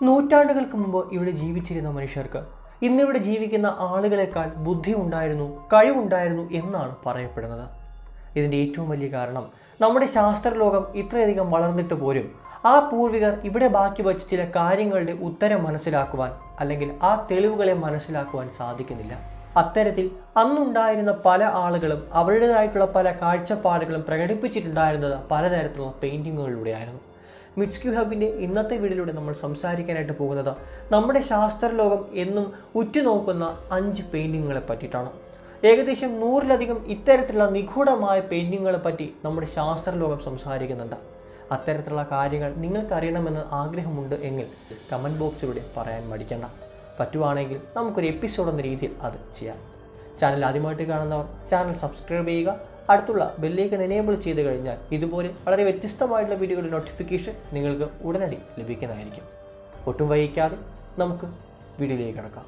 നൂറ്റാണ്ടുകൾക്ക് മുമ്പ് ഇവിടെ ജീവിച്ചിരുന്ന മനുഷ്യർക്ക് ഇന്നിവിടെ ജീവിക്കുന്ന ആളുകളെക്കാൾ ബുദ്ധി ഉണ്ടായിരുന്നു കഴിവുണ്ടായിരുന്നു എന്നാണ് പറയപ്പെടുന്നത് ഇതിൻ്റെ ഏറ്റവും വലിയ കാരണം നമ്മുടെ ശാസ്ത്രലോകം ഇത്രയധികം വളർന്നിട്ട് പോലും ആ പൂർവികർ ഇവിടെ ബാക്കി വച്ച ചില കാര്യങ്ങളുടെ ഉത്തരം മനസ്സിലാക്കുവാൻ അല്ലെങ്കിൽ ആ തെളിവുകളെ മനസ്സിലാക്കുവാൻ സാധിക്കുന്നില്ല അത്തരത്തിൽ അന്നുണ്ടായിരുന്ന പല ആളുകളും അവരുടേതായിട്ടുള്ള പല കാഴ്ചപ്പാടുകളും പ്രകടിപ്പിച്ചിട്ടുണ്ടായിരുന്നത് പലതരത്തിലുള്ള പെയിൻറ്റിങ്ങുകളിലൂടെയായിരുന്നു മിറ്റ്സ്ക്യൂ ഹബിൻ്റെ ഇന്നത്തെ വീഡിയോയിലൂടെ നമ്മൾ സംസാരിക്കാനായിട്ട് പോകുന്നത് നമ്മുടെ ശാസ്ത്രലോകം എന്നും ഉറ്റുനോക്കുന്ന അഞ്ച് പെയിൻറ്റിങ്ങുകളെ പറ്റിയിട്ടാണ് ഏകദേശം നൂറിലധികം ഇത്തരത്തിലുള്ള നിഗൂഢമായ പെയിൻറ്റിങ്ങുകളെ പറ്റി നമ്മുടെ ശാസ്ത്രലോകം സംസാരിക്കുന്നുണ്ട് അത്തരത്തിലുള്ള കാര്യങ്ങൾ നിങ്ങൾക്കറിയണമെന്ന് ആഗ്രഹമുണ്ട് എങ്കിൽ കമൻറ്റ് ബോക്സിലൂടെ പറയാൻ മടിക്കണ്ട പറ്റുവാണെങ്കിൽ നമുക്കൊരു എപ്പിസോഡ് എന്ന രീതിയിൽ അത് ചെയ്യാം ചാനൽ ആദ്യമായിട്ട് കാണുന്നവർ ചാനൽ സബ്സ്ക്രൈബ് ചെയ്യുക അടുത്തുള്ള ബെല്ലേക്കൺ എനേബിൾ ചെയ്ത് കഴിഞ്ഞാൽ ഇതുപോലെ വളരെ വ്യത്യസ്തമായിട്ടുള്ള വീഡിയോകളുടെ നോട്ടിഫിക്കേഷൻ നിങ്ങൾക്ക് ഉടനടി ലഭിക്കുന്നതായിരിക്കും ഒട്ടും വൈകിക്കാതെ നമുക്ക് വീഡിയോയിലേക്ക് കിടക്കാം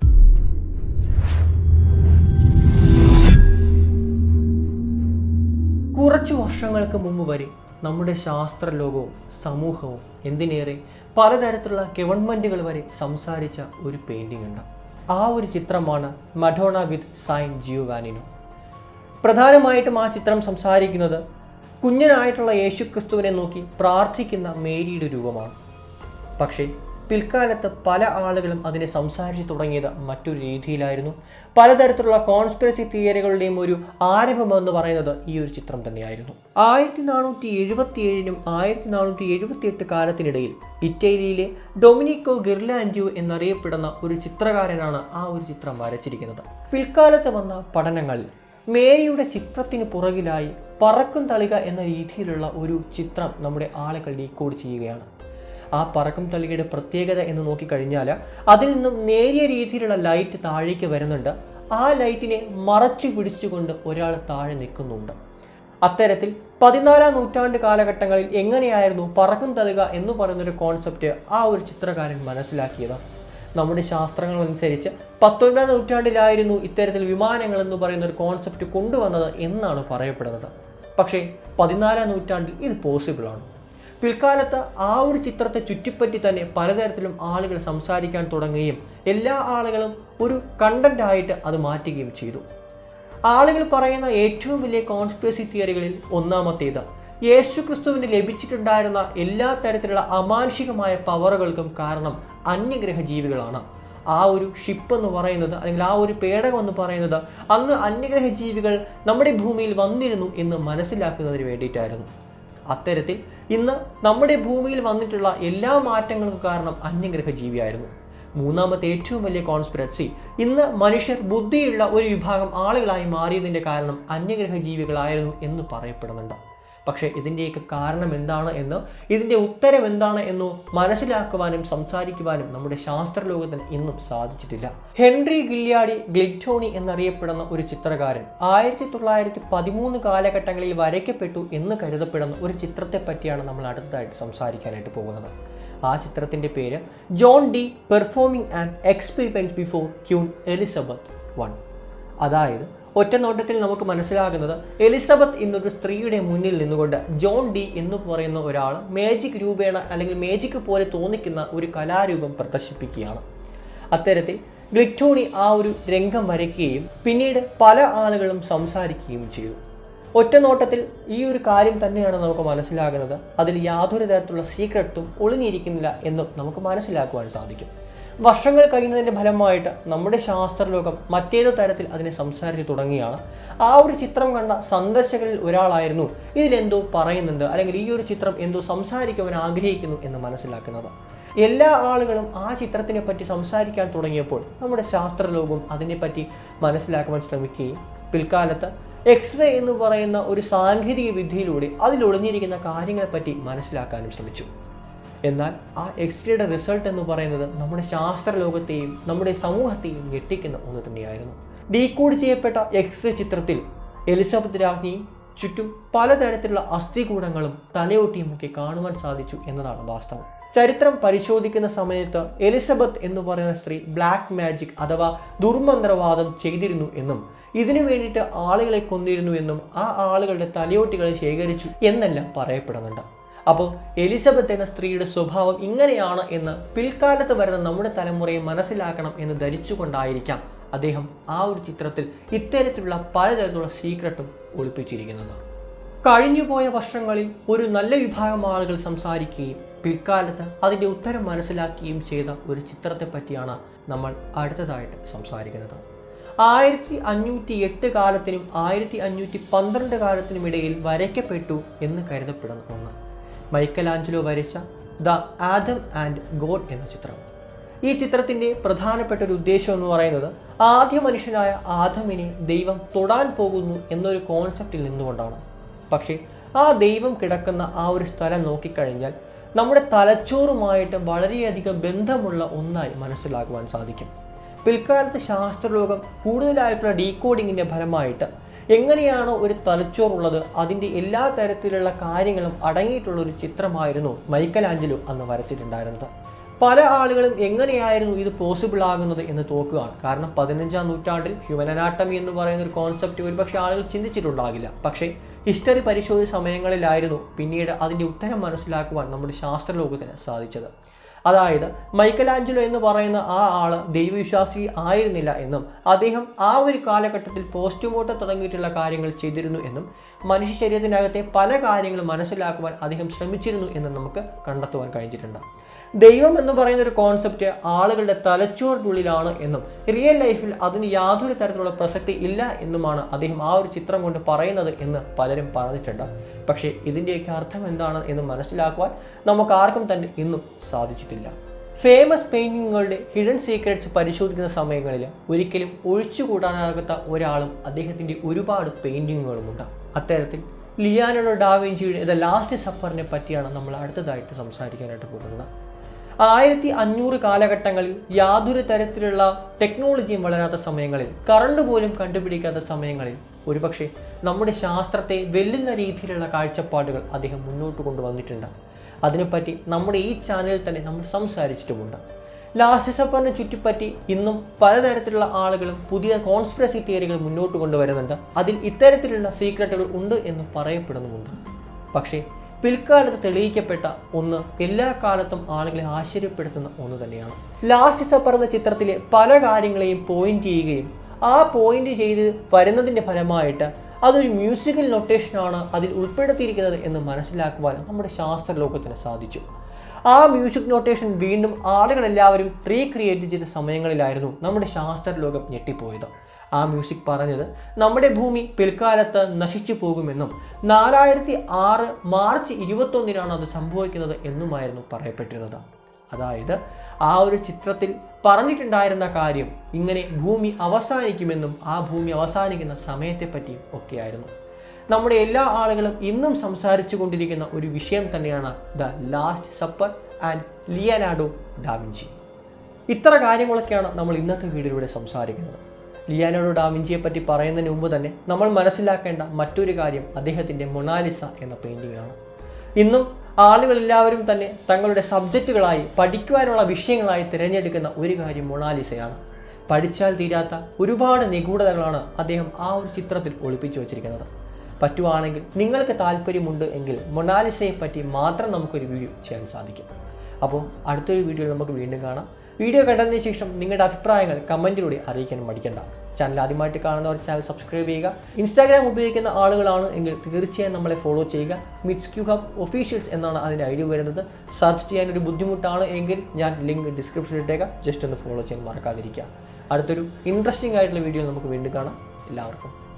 കുറച്ചു വർഷങ്ങൾക്ക് മുമ്പ് വരെ നമ്മുടെ ശാസ്ത്രലോകവും സമൂഹവും എന്തിനേറെ പലതരത്തിലുള്ള ഗവൺമെൻറ്റുകൾ വരെ സംസാരിച്ച ഒരു പെയിൻറ്റിംഗ് ഉണ്ട് ആ ഒരു ചിത്രമാണ് മഡോണ വിത്ത് സൈൻ ജിയോവാനിനോ പ്രധാനമായിട്ടും ആ ചിത്രം സംസാരിക്കുന്നത് കുഞ്ഞനായിട്ടുള്ള യേശുക്രിസ്തുവിനെ നോക്കി പ്രാർത്ഥിക്കുന്ന മേരിയുടെ രൂപമാണ് പക്ഷേ പിൽക്കാലത്ത് പല ആളുകളും അതിനെ സംസാരിച്ചു തുടങ്ങിയത് മറ്റൊരു രീതിയിലായിരുന്നു പലതരത്തിലുള്ള കോൺസ്പിറസി തിയറികളുടെയും ഒരു ആരംഭമെന്ന് പറയുന്നത് ഈ ഒരു ചിത്രം തന്നെയായിരുന്നു ആയിരത്തി നാനൂറ്റി എഴുപത്തി ഏഴിനും ആയിരത്തി നാനൂറ്റി എഴുപത്തി എട്ട് കാലത്തിനിടയിൽ ഇറ്റലിയിലെ ഡൊമിനിക്കോ ഗിർലാൻഡ്യു എന്നറിയപ്പെടുന്ന ഒരു ചിത്രകാരനാണ് ആ ഒരു ചിത്രം വരച്ചിരിക്കുന്നത് പിൽക്കാലത്ത് വന്ന പഠനങ്ങളിൽ മേരിയുടെ ചിത്രത്തിന് പുറകിലായി പറക്കും തളിക എന്ന രീതിയിലുള്ള ഒരു ചിത്രം നമ്മുടെ ആളുകൾ ഡീകോഡ് ചെയ്യുകയാണ് ആ പറക്കും തളികയുടെ പ്രത്യേകത എന്ന് നോക്കിക്കഴിഞ്ഞാൽ അതിൽ നിന്നും നേരിയ രീതിയിലുള്ള ലൈറ്റ് താഴേക്ക് വരുന്നുണ്ട് ആ ലൈറ്റിനെ മറച്ചു പിടിച്ചുകൊണ്ട് ഒരാൾ താഴെ നിൽക്കുന്നുണ്ട് അത്തരത്തിൽ പതിനാലാം നൂറ്റാണ്ട് കാലഘട്ടങ്ങളിൽ എങ്ങനെയായിരുന്നു പറക്കും തളിക എന്ന് പറയുന്നൊരു കോൺസെപ്റ്റ് ആ ഒരു ചിത്രകാരൻ മനസ്സിലാക്കിയത് നമ്മുടെ ശാസ്ത്രങ്ങൾ അനുസരിച്ച് പത്തൊൻപതാം നൂറ്റാണ്ടിലായിരുന്നു ഇത്തരത്തിൽ വിമാനങ്ങൾ എന്ന് പറയുന്ന ഒരു കോൺസെപ്റ്റ് കൊണ്ടുവന്നത് എന്നാണ് പറയപ്പെടുന്നത് പക്ഷേ പതിനാലാം നൂറ്റാണ്ടിൽ ഇത് പോസിബിൾ ആണ് പിൽക്കാലത്ത് ആ ഒരു ചിത്രത്തെ ചുറ്റിപ്പറ്റി തന്നെ പലതരത്തിലും ആളുകൾ സംസാരിക്കാൻ തുടങ്ങുകയും എല്ലാ ആളുകളും ഒരു കണ്ടന്റ് ആയിട്ട് അത് മാറ്റുകയും ചെയ്തു ആളുകൾ പറയുന്ന ഏറ്റവും വലിയ കോൺസ്പിറസി തിയറികളിൽ ഒന്നാമത്തേത് യേശു ക്രിസ്തുവിന് ലഭിച്ചിട്ടുണ്ടായിരുന്ന എല്ലാ തരത്തിലുള്ള അമാനുഷികമായ പവറുകൾക്കും കാരണം അന്യഗ്രഹ ജീവികളാണ് ആ ഒരു ഷിപ്പ് എന്ന് പറയുന്നത് അല്ലെങ്കിൽ ആ ഒരു പേടകം എന്ന് പറയുന്നത് അന്ന് അന്യഗ്രഹ ജീവികൾ നമ്മുടെ ഭൂമിയിൽ വന്നിരുന്നു എന്ന് മനസ്സിലാക്കുന്നതിന് വേണ്ടിയിട്ടായിരുന്നു അത്തരത്തിൽ ഇന്ന് നമ്മുടെ ഭൂമിയിൽ വന്നിട്ടുള്ള എല്ലാ മാറ്റങ്ങൾക്കും കാരണം അന്യഗ്രഹ ജീവിയായിരുന്നു മൂന്നാമത്തെ ഏറ്റവും വലിയ കോൺസ്പിറസി ഇന്ന് മനുഷ്യർ ബുദ്ധിയുള്ള ഒരു വിഭാഗം ആളുകളായി മാറിയതിൻ്റെ കാരണം അന്യഗ്രഹ ജീവികളായിരുന്നു എന്ന് പറയപ്പെടുന്നുണ്ട് പക്ഷേ ഇതിൻ്റെയൊക്കെ കാരണം എന്താണ് എന്ന് ഇതിൻ്റെ ഉത്തരം എന്താണ് എന്ന് മനസ്സിലാക്കുവാനും സംസാരിക്കുവാനും നമ്മുടെ ശാസ്ത്രലോകത്തിന് ഇന്നും സാധിച്ചിട്ടില്ല ഹെൻറി ഗില്യാഡി ഗ്ലിറ്റോണി എന്നറിയപ്പെടുന്ന ഒരു ചിത്രകാരൻ ആയിരത്തി തൊള്ളായിരത്തി പതിമൂന്ന് കാലഘട്ടങ്ങളിൽ വരയ്ക്കപ്പെട്ടു എന്ന് കരുതപ്പെടുന്ന ഒരു ചിത്രത്തെ പറ്റിയാണ് നമ്മൾ അടുത്തതായിട്ട് സംസാരിക്കാനായിട്ട് പോകുന്നത് ആ ചിത്രത്തിൻ്റെ പേര് John the performing and experience before Queen Elizabeth one അതായത് ഒറ്റ നോട്ടത്തിൽ നമുക്ക് മനസ്സിലാകുന്നത് എലിസബത്ത് എന്നൊരു സ്ത്രീയുടെ മുന്നിൽ നിന്നുകൊണ്ട് ജോൺ ഡി എന്ന് പറയുന്ന ഒരാൾ മേജിക് രൂപേണ അല്ലെങ്കിൽ മേജിക് പോലെ തോന്നിക്കുന്ന ഒരു കലാരൂപം പ്രദർശിപ്പിക്കുകയാണ് അത്തരത്തിൽ ഗ്ലിറ്റോണി ആ ഒരു രംഗം വരയ്ക്കുകയും പിന്നീട് പല ആളുകളും സംസാരിക്കുകയും ചെയ്തു ഒറ്റ നോട്ടത്തിൽ ഈ ഒരു കാര്യം തന്നെയാണ് നമുക്ക് മനസ്സിലാകുന്നത് അതിൽ യാതൊരു തരത്തിലുള്ള സീക്രട്ടും ഒളിഞ്ഞിരിക്കുന്നില്ല എന്നും നമുക്ക് മനസ്സിലാക്കുവാൻ സാധിക്കും വർഷങ്ങൾ കഴിയുന്നതിൻ്റെ ഫലമായിട്ട് നമ്മുടെ ശാസ്ത്രലോകം മറ്റേതോ തരത്തിൽ അതിനെ സംസാരിച്ച് തുടങ്ങിയാണ് ആ ഒരു ചിത്രം കണ്ട സന്ദർശകരിൽ ഒരാളായിരുന്നു ഇതിലെന്തോ പറയുന്നുണ്ട് അല്ലെങ്കിൽ ഈ ഒരു ചിത്രം എന്തോ സംസാരിക്കുവാൻ ആഗ്രഹിക്കുന്നു എന്ന് മനസ്സിലാക്കുന്നത് എല്ലാ ആളുകളും ആ ചിത്രത്തിനെ പറ്റി സംസാരിക്കാൻ തുടങ്ങിയപ്പോൾ നമ്മുടെ ശാസ്ത്രലോകവും അതിനെപ്പറ്റി മനസ്സിലാക്കുവാൻ ശ്രമിക്കുകയും പിൽക്കാലത്ത് എക്സ്റേ എന്ന് പറയുന്ന ഒരു സാങ്കേതിക വിദ്യയിലൂടെ അതിൽ ഒളിഞ്ഞിരിക്കുന്ന കാര്യങ്ങളെപ്പറ്റി മനസ്സിലാക്കാനും ശ്രമിച്ചു എന്നാൽ ആ എക്സ്റേയുടെ റിസൾട്ട് എന്ന് പറയുന്നത് നമ്മുടെ ശാസ്ത്രലോകത്തെയും നമ്മുടെ സമൂഹത്തെയും ഞെട്ടിക്കുന്ന ഒന്ന് തന്നെയായിരുന്നു ഡീകോഡ് ചെയ്യപ്പെട്ട എക്സ്റേ ചിത്രത്തിൽ എലിസബത്ത് രാജ്ഞിയും ചുറ്റും പലതരത്തിലുള്ള അസ്ഥികൂടങ്ങളും തലയോട്ടിയും ഒക്കെ കാണുവാൻ സാധിച്ചു എന്നതാണ് വാസ്തവം ചരിത്രം പരിശോധിക്കുന്ന സമയത്ത് എലിസബത്ത് എന്ന് പറയുന്ന സ്ത്രീ ബ്ലാക്ക് മാജിക് അഥവാ ദുർമന്ത്രവാദം ചെയ്തിരുന്നു എന്നും ഇതിനു വേണ്ടിയിട്ട് ആളുകളെ കൊന്നിരുന്നു എന്നും ആ ആളുകളുടെ തലയോട്ടികളെ ശേഖരിച്ചു എന്നെല്ലാം പറയപ്പെടുന്നുണ്ട് അപ്പോൾ എലിസബത്ത് എന്ന സ്ത്രീയുടെ സ്വഭാവം ഇങ്ങനെയാണ് എന്ന് പിൽക്കാലത്ത് വരുന്ന നമ്മുടെ തലമുറയെ മനസ്സിലാക്കണം എന്ന് ധരിച്ചുകൊണ്ടായിരിക്കാം അദ്ദേഹം ആ ഒരു ചിത്രത്തിൽ ഇത്തരത്തിലുള്ള പലതരത്തിലുള്ള സീക്രട്ടും ഒളിപ്പിച്ചിരിക്കുന്നത് കഴിഞ്ഞുപോയ വർഷങ്ങളിൽ ഒരു നല്ല വിഭാഗം ആളുകൾ സംസാരിക്കുകയും പിൽക്കാലത്ത് അതിൻ്റെ ഉത്തരം മനസ്സിലാക്കുകയും ചെയ്ത ഒരു ചിത്രത്തെ പറ്റിയാണ് നമ്മൾ അടുത്തതായിട്ട് സംസാരിക്കുന്നത് ആയിരത്തി അഞ്ഞൂറ്റി എട്ട് കാലത്തിനും ആയിരത്തി അഞ്ഞൂറ്റി പന്ത്രണ്ട് കാലത്തിനും ഇടയിൽ വരയ്ക്കപ്പെട്ടു എന്ന് കരുതപ്പെടുന്ന ഒന്ന് മൈക്കൽ ആഞ്ചലോ വരച്ച ദ ആദം ആൻഡ് ഗോഡ് എന്ന ചിത്രം ഈ ചിത്രത്തിൻ്റെ പ്രധാനപ്പെട്ട ഒരു ഉദ്ദേശം എന്ന് പറയുന്നത് ആദ്യ മനുഷ്യനായ ആദമിനെ ദൈവം തൊടാൻ പോകുന്നു എന്നൊരു കോൺസെപ്റ്റിൽ നിന്നുകൊണ്ടാണ് പക്ഷേ ആ ദൈവം കിടക്കുന്ന ആ ഒരു സ്ഥലം നോക്കിക്കഴിഞ്ഞാൽ നമ്മുടെ തലച്ചോറുമായിട്ട് വളരെയധികം ബന്ധമുള്ള ഒന്നായി മനസ്സിലാക്കുവാൻ സാധിക്കും പിൽക്കാലത്ത് ശാസ്ത്രലോകം കൂടുതലായിട്ടുള്ള ഡീകോഡിങ്ങിൻ്റെ ഫലമായിട്ട് എങ്ങനെയാണോ ഒരു തലച്ചോറുള്ളത് അതിൻ്റെ എല്ലാ തരത്തിലുള്ള കാര്യങ്ങളും അടങ്ങിയിട്ടുള്ള ഒരു ചിത്രമായിരുന്നു മൈക്കൽ ആഞ്ചലോ അന്ന് വരച്ചിട്ടുണ്ടായിരുന്നത് പല ആളുകളും എങ്ങനെയായിരുന്നു ഇത് പോസിബിൾ ആകുന്നത് എന്ന് തോക്കുകയാണ് കാരണം പതിനഞ്ചാം നൂറ്റാണ്ടിൽ ഹ്യൂമൻ അനാട്ടമി എന്ന് പറയുന്ന ഒരു കോൺസെപ്റ്റ് ഒരുപക്ഷെ ആളുകൾ ചിന്തിച്ചിട്ടുണ്ടാകില്ല പക്ഷേ ഹിസ്റ്ററി പരിശോധിച്ച സമയങ്ങളിലായിരുന്നു പിന്നീട് അതിൻ്റെ ഉത്തരം മനസ്സിലാക്കുവാൻ നമ്മുടെ ശാസ്ത്രലോകത്തിന് സാധിച്ചത് അതായത് മൈക്കൽ ആഞ്ചലോ എന്ന് പറയുന്ന ആ ആള് ദൈവവിശ്വാസി ആയിരുന്നില്ല എന്നും അദ്ദേഹം ആ ഒരു കാലഘട്ടത്തിൽ പോസ്റ്റ്മോർട്ടം തുടങ്ങിയിട്ടുള്ള കാര്യങ്ങൾ ചെയ്തിരുന്നു എന്നും മനുഷ്യ ശരീരത്തിനകത്തെ പല കാര്യങ്ങളും മനസ്സിലാക്കുവാൻ അദ്ദേഹം ശ്രമിച്ചിരുന്നു എന്നും നമുക്ക് കണ്ടെത്തുവാൻ കഴിഞ്ഞിട്ടുണ്ട് ദൈവം എന്ന് പറയുന്ന ഒരു കോൺസെപ്റ്റ് ആളുകളുടെ തലച്ചോറിനുള്ളിലാണ് എന്നും റിയൽ ലൈഫിൽ അതിന് യാതൊരു തരത്തിലുള്ള പ്രസക്തി ഇല്ല എന്നുമാണ് അദ്ദേഹം ആ ഒരു ചിത്രം കൊണ്ട് പറയുന്നത് എന്ന് പലരും പറഞ്ഞിട്ടുണ്ട് പക്ഷേ ഇതിൻ്റെയൊക്കെ അർത്ഥം എന്താണ് എന്ന് മനസ്സിലാക്കുവാൻ നമുക്ക് ആർക്കും തന്നെ ഇന്നും സാധിച്ചിട്ടില്ല ഫേമസ് പെയിൻറ്റിങ്ങുകളുടെ ഹിഡൻ സീക്രറ്റ്സ് പരിശോധിക്കുന്ന സമയങ്ങളിൽ ഒരിക്കലും ഒഴിച്ചുകൂടാനാകാത്ത ഒരാളും അദ്ദേഹത്തിൻ്റെ ഒരുപാട് പെയിൻറ്റിങ്ങുകളുമുണ്ട് അത്തരത്തിൽ ലിയാനോ ഡാവിഞ്ചിയുടെ ദ ലാസ്റ്റ് സഫറിനെ പറ്റിയാണ് നമ്മൾ അടുത്തതായിട്ട് സംസാരിക്കാനായിട്ട് പോകുന്നത് ആയിരത്തി അഞ്ഞൂറ് കാലഘട്ടങ്ങളിൽ യാതൊരു തരത്തിലുള്ള ടെക്നോളജിയും വളരാത്ത സമയങ്ങളിൽ കറണ്ട് പോലും കണ്ടുപിടിക്കാത്ത സമയങ്ങളിൽ ഒരുപക്ഷെ നമ്മുടെ ശാസ്ത്രത്തെ വെല്ലുന്ന രീതിയിലുള്ള കാഴ്ചപ്പാടുകൾ അദ്ദേഹം മുന്നോട്ട് കൊണ്ടുവന്നിട്ടുണ്ട് അതിനെപ്പറ്റി നമ്മുടെ ഈ ചാനലിൽ തന്നെ നമ്മൾ സംസാരിച്ചിട്ടുമുണ്ട് ലാസ്റ്റ് സപ്പറിനെ ചുറ്റിപ്പറ്റി ഇന്നും പലതരത്തിലുള്ള ആളുകളും പുതിയ കോൺസ്പിറസി തിയറികൾ മുന്നോട്ട് കൊണ്ടുവരുന്നുണ്ട് അതിൽ ഇത്തരത്തിലുള്ള സീക്രട്ടുകൾ ഉണ്ട് എന്ന് പറയപ്പെടുന്നുമുണ്ട് പക്ഷേ പിൽക്കാലത്ത് തെളിയിക്കപ്പെട്ട ഒന്ന് എല്ലാ കാലത്തും ആളുകളെ ആശ്ചര്യപ്പെടുത്തുന്ന ഒന്ന് തന്നെയാണ് ലാസ്റ്റ് സപ്പർ എന്ന ചിത്രത്തിലെ പല കാര്യങ്ങളെയും പോയിന്റ് ചെയ്യുകയും ആ പോയിന്റ് ചെയ്ത് വരുന്നതിൻ്റെ ഫലമായിട്ട് അതൊരു മ്യൂസിക്കൽ നൊട്ടേഷനാണ് അതിൽ ഉൾപ്പെടുത്തിയിരിക്കുന്നത് എന്ന് മനസ്സിലാക്കുവാൻ നമ്മുടെ ശാസ്ത്രലോകത്തിന് സാധിച്ചു ആ മ്യൂസിക് നൊട്ടേഷൻ വീണ്ടും ആളുകളെല്ലാവരും റീക്രിയേറ്റ് ചെയ്ത സമയങ്ങളിലായിരുന്നു നമ്മുടെ ശാസ്ത്രലോകം ഞെട്ടിപ്പോയത് ആ മ്യൂസിക് പറഞ്ഞത് നമ്മുടെ ഭൂമി പിൽക്കാലത്ത് നശിച്ചു പോകുമെന്നും നാലായിരത്തി ആറ് മാർച്ച് ഇരുപത്തൊന്നിനാണ് അത് സംഭവിക്കുന്നത് എന്നുമായിരുന്നു പറയപ്പെട്ടിരുന്നത് അതായത് ആ ഒരു ചിത്രത്തിൽ പറഞ്ഞിട്ടുണ്ടായിരുന്ന കാര്യം ഇങ്ങനെ ഭൂമി അവസാനിക്കുമെന്നും ആ ഭൂമി അവസാനിക്കുന്ന സമയത്തെപ്പറ്റിയും ഒക്കെയായിരുന്നു നമ്മുടെ എല്ലാ ആളുകളും ഇന്നും സംസാരിച്ചു കൊണ്ടിരിക്കുന്ന ഒരു വിഷയം തന്നെയാണ് the Last Supper and Leonardo da Vinci ഇത്ര കാര്യങ്ങളൊക്കെയാണ് നമ്മൾ ഇന്നത്തെ വീഡിയോയിലൂടെ സംസാരിക്കുന്നത് ലിയാനോഡോ ഡാവിഞ്ചിയെ പറ്റി പറയുന്നതിന് മുമ്പ് തന്നെ നമ്മൾ മനസ്സിലാക്കേണ്ട മറ്റൊരു കാര്യം അദ്ദേഹത്തിൻ്റെ മൊണാലിസ എന്ന പെയിൻറ്റിംഗ് ആണ് ഇന്നും ആളുകളെല്ലാവരും തന്നെ തങ്ങളുടെ സബ്ജക്റ്റുകളായി പഠിക്കുവാനുള്ള വിഷയങ്ങളായി തിരഞ്ഞെടുക്കുന്ന ഒരു കാര്യം മൊണാലിസയാണ് പഠിച്ചാൽ തീരാത്ത ഒരുപാട് നിഗൂഢതകളാണ് അദ്ദേഹം ആ ഒരു ചിത്രത്തിൽ ഒളിപ്പിച്ചു വച്ചിരിക്കുന്നത് പറ്റുവാണെങ്കിൽ നിങ്ങൾക്ക് താല്പര്യമുണ്ട് എങ്കിൽ മൊണാലിസയെ പറ്റി മാത്രം നമുക്കൊരു വീഡിയോ ചെയ്യാൻ സാധിക്കും അപ്പോൾ അടുത്തൊരു വീഡിയോയിൽ നമുക്ക് വീണ്ടും കാണാം വീഡിയോ കണ്ടതിന് ശേഷം നിങ്ങളുടെ അഭിപ്രായങ്ങൾ കമൻറ്റിലൂടെ അറിയിക്കാൻ മടിക്കണ്ട ചാനൽ ആദ്യമായിട്ട് കാണുന്നവർ ചാനൽ സബ്സ്ക്രൈബ് ചെയ്യുക ഇൻസ്റ്റാഗ്രാം ഉപയോഗിക്കുന്ന ആളുകളാണ് എങ്കിൽ തീർച്ചയായും നമ്മളെ ഫോളോ ചെയ്യുക മിറ്റ്സ് ക്യൂ ഹബ് ഒഫീഷ്യൽസ് എന്നാണ് അതിൻ്റെ ഐ ഡി വരുന്നത് സെർച്ച് ചെയ്യാൻ ഒരു ബുദ്ധിമുട്ടാണ് എങ്കിൽ ഞാൻ ലിങ്ക് ഡിസ്ക്രിപ്ഷനിൽ ഇട്ടേക്കാം ജസ്റ്റ് ഒന്ന് ഫോളോ ചെയ്യാൻ മറക്കാതിരിക്കുക അടുത്തൊരു ഇൻട്രസ്റ്റിംഗ് ആയിട്ടുള്ള വീഡിയോ നമുക്ക് വീണ്ടും കാണാം എല്ലാവർക്കും